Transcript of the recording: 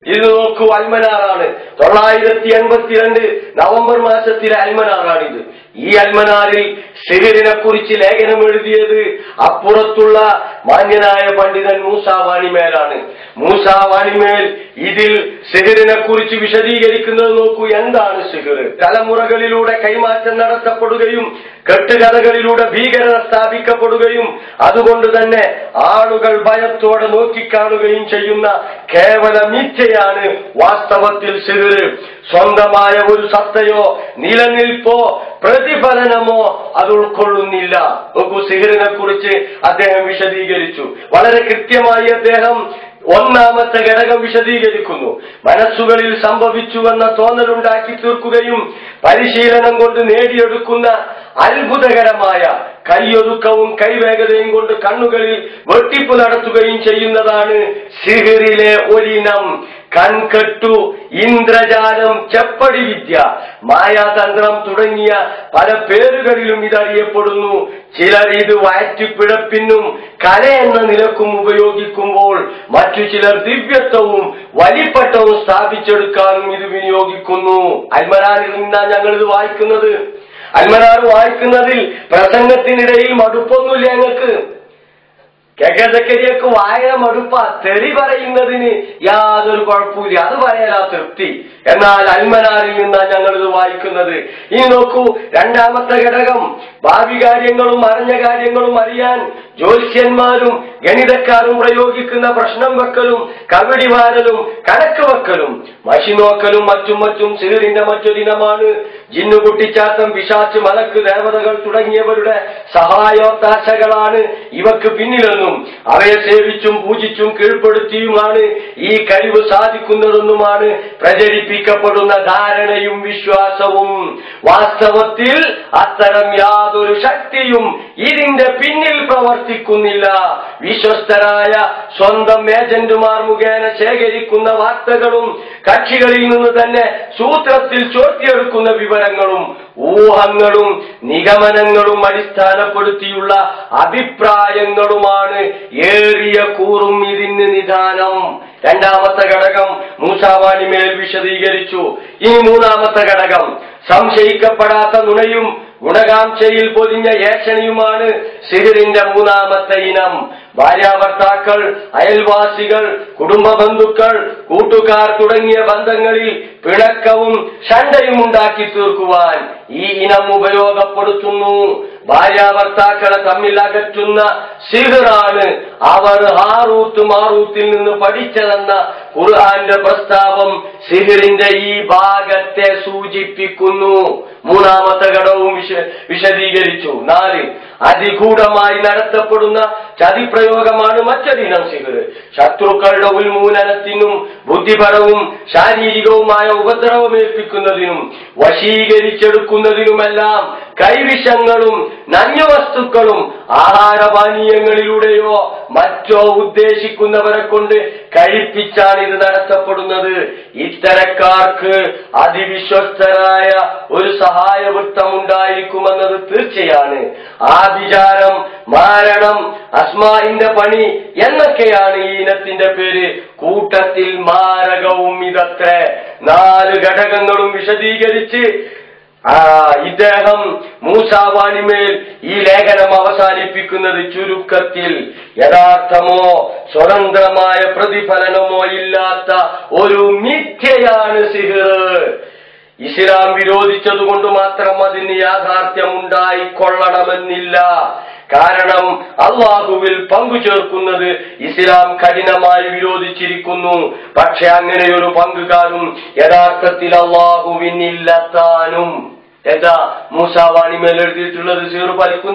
ഇത് നോക്കൂ അൽമനാറാണ് തൊള്ളായിരത്തി എൺപത്തിരണ്ട് നവംബർ മാസത്തിലെ അൽമനാറാണിത് ഈ അൽമനാറിൽ സിഹിറിനെ കുറിച്ച് ലേഖനം എഴുതിയത് അപ്പുറത്തുള്ള മാന്യനായ പണ്ഡിതൻ മൂസ വാണിമേലാണ് മൂസ വാണിമേൽ ഇതിൽ സിഹിറിനെ കുറിച്ച് വിശദീകരിക്കുന്നത് നോക്കൂ എന്താണ് സിഹിർ തലമുറകളിലൂടെ കൈമാറ്റം നടത്തപ്പെടുകയും കെട്ടുകഥകളിലൂടെ ഭീകരത സ്ഥാപിക്കപ്പെടുകയും അതുകൊണ്ട് തന്നെ ആളുകൾ ഭയത്തോടെ നോക്കിക്കാണുകയും ചെയ്യുന്ന കേവല മിഥ്യയാണ് വാസ്തവത്തിൽ സിഹിർ സ്വന്തമായ ഒരു സത്തയോ നിലനിൽപ്പോ പ്രതിഫലനമോ അത് ഉൾക്കൊള്ളുന്നില്ല നോക്കൂ സിഹിറിനെ കുറിച്ച് അദ്ദേഹം വിശദീകരിച്ചു വളരെ കൃത്യമായി അദ്ദേഹം ഒന്നാമത്തെ ഘടകം വിശദീകരിക്കുന്നു മനസ്സുകളിൽ സംഭവിച്ചുവെന്ന തോന്നലുണ്ടാക്കി തീർക്കുകയും പരിശീലനം കൊണ്ട് നേടിയെടുക്കുന്ന അത്ഭുതകരമായ കൈയൊതുക്കവും കൈവേഗതയും കൊണ്ട് കണ്ണുകളിൽ വെട്ടിപ്പ് നടത്തുകയും ചെയ്യുന്നതാണ് സിഹിറിലെ ഒരിനം കൺകെട്ടു ഇന്ദ്രജാലം ചെപ്പടി വിദ്യ മായാതന്ത്രം തുടങ്ങിയ പല പേരുകളിലും ഇതറിയപ്പെടുന്നു ചിലർ ഇത് വയറ്റിപ്പിഴപ്പിനും കല എന്ന നിലക്കും ഉപയോഗിക്കുമ്പോൾ മറ്റു ചിലർ ദിവ്യത്വവും വലിപ്പട്ടവും സ്ഥാപിച്ചെടുക്കാനും ഇത് വിനിയോഗിക്കുന്നു അൽമരാനിൽ നിന്നാണ് ഞങ്ങൾ ഇത് വായിക്കുന്നത് അൽമനാർ വായിക്കുന്നതിൽ പ്രസംഗത്തിനിടയിൽ മടുപ്പൊന്നുമില്ല ഞങ്ങൾക്ക് കെ കെ സക്കരിയൊക്കെ വായന മടുപ്പ തെറി പറയുന്നതിന് യാതൊരു കുഴപ്പമില്ല അത് പറയാനാ തൃപ്തി എന്നാൽ അൽമനാറിൽ നിന്നാണ് ഞങ്ങൾ ഇത് വായിക്കുന്നത് ഇനി നോക്കൂ രണ്ടാമത്തെ ഘടകം ഭാവി കാര്യങ്ങളും അറിഞ്ഞ കാര്യങ്ങളും അറിയാൻ ജ്യോത്സ്യന്മാരും ഗണിതക്കാരും പ്രയോഗിക്കുന്ന പ്രശ്നം വെക്കലും കവടി വാരലും കണക്ക് വെക്കലും മഷി നോക്കലും മറ്റും മറ്റും സിഹിറിന്റെ മറ്റൊരിനമാണ് ജിന്നു കുട്ടിച്ചാത്തം പിശാച്ച് മലക്ക് ദേവതകൾ തുടങ്ങിയവരുടെ സഹായോത്താശകളാണ് ഇവക്ക് പിന്നിലെന്നും അവയെ സേവിച്ചും പൂജിച്ചും കീഴ്പ്പെടുത്തിയുമാണ് ഈ കഴിവ് സാധിക്കുന്നതെന്നുമാണ് പ്രചരിപ്പിക്കപ്പെടുന്ന ധാരണയും വിശ്വാസവും വാസ്തവത്തിൽ അത്തരം യാതൊരു ശക്തിയും ഇതിന്റെ പിന്നിൽ പ്രവർത്തിക്കുന്നില്ല വിശ്വസ്തരായ സ്വന്തം ഏജന്റുമാർ മുഖേന ശേഖരിക്കുന്ന വാർത്തകളും കക്ഷികളിൽ നിന്ന് തന്നെ സൂത്രത്തിൽ ചോർത്തിയെടുക്കുന്ന വിവരങ്ങളും ഊഹങ്ങളും നിഗമനങ്ങളും അടിസ്ഥാനപ്പെടുത്തിയുള്ള അഭിപ്രായങ്ങളുമാണ് ഏറിയ കൂറും ഇതിന് നിദാനം രണ്ടാമത്തെ ഘടകം മൂസാവാണി മേൽ വിശദീകരിച്ചു ഇനി മൂന്നാമത്തെ ഘടകം സംശയിക്കപ്പെടാത്ത നുണയും ഗുണകാംക്ഷയിൽ പൊതിഞ്ഞ ഏഷണിയുമാണ് സിഹിറിന്റെ മൂന്നാമത്തെ ഇനം ഭാര്യാഭർത്താക്കൾ അയൽവാസികൾ കുടുംബ ബന്ധുക്കൾ കൂട്ടുകാർ തുടങ്ങിയ ബന്ധങ്ങളിൽ പിണക്കവും ശണ്ടയും ഉണ്ടാക്കി തീർക്കുവാൻ ഈ ഇനം ഉപയോഗപ്പെടുത്തുന്നു ഭാര്യാഭർത്താക്കളെ തമ്മിൽ അകറ്റുന്ന സിഹിറാണ് അവർ ഹാറൂത്ത് മാറൂത്തിൽ നിന്ന് പഠിച്ചതെന്ന ഖുർആന്റെ പ്രസ്താവം സിഹിറിന്റെ ഈ ഭാഗത്തെ സൂചിപ്പിക്കുന്നു മൂന്നാമത്തെ ഘടകവും വിശ വിശദീകരിച്ചു നാല് അതിഗൂഢമായി നടത്തപ്പെടുന്ന ചതിപ്രയോഗമാണ് മറ്റൊരിനം സിഹിർ ശത്രുക്കളുടെ ഉന്മൂലനത്തിനും ബുദ്ധിപരവും ശാരീരികവുമായ ഉപദ്രവമേൽപ്പിക്കുന്നതിനും വശീകരിച്ചെടുക്കുന്നതിനുമെല്ലാം കൈവിഷങ്ങളും നന്യവസ്തുക്കളും ആഹാരപാനീയങ്ങളിലൂടെയോ മറ്റോ ഉദ്ദേശിക്കുന്നവരെ കൊണ്ട് കഴിപ്പിച്ചാണ് ഇത് നടത്തപ്പെടുന്നത് ഇത്തരക്കാർക്ക് അതിവിശ്വസ്തരായ ഒരു സഹായവൃത്തം ഉണ്ടായിരിക്കുമെന്നത് തീർച്ചയാണ് ആഭിചാരം മാരണം അസ്മായിന്റെ പണി എന്നൊക്കെയാണ് ഈ ഇനത്തിന്റെ പേര് കൂട്ടത്തിൽ മാരകവും ഇതത്രേ നാല് ഘടകങ്ങളും വിശദീകരിച്ച് ആ ഇദ്ദേഹം മൂസാവാണിമേൽ ഈ ലേഖനം അവസാനിപ്പിക്കുന്നത് ചുരുക്കത്തിൽ യഥാർത്ഥമോ സ്വതന്ത്രമായ പ്രതിഫലനമോ ഇല്ലാത്ത ഒരു മിഥ്യയാണ് സിഹിർ ഇസ്ലാം വിരോധിച്ചതുകൊണ്ട് മാത്രം അതിന് യാഥാർത്ഥ്യം ഉണ്ടായിക്കൊള്ളണമെന്നില്ല കാരണം അള്ളാഹുവിൽ പങ്കു ചേർക്കുന്നത് ഇസ്ലാം കഠിനമായി വിരോധിച്ചിരിക്കുന്നു പക്ഷെ അങ്ങനെയൊരു പങ്കുകാരും യഥാർത്ഥത്തിൽ അള്ളാഹുവിനില്ലത്താനും എന്താ മൂസാവാണി മേലെഴുതിയിട്ടുള്ളത് സീർ പലിക്കുന്നു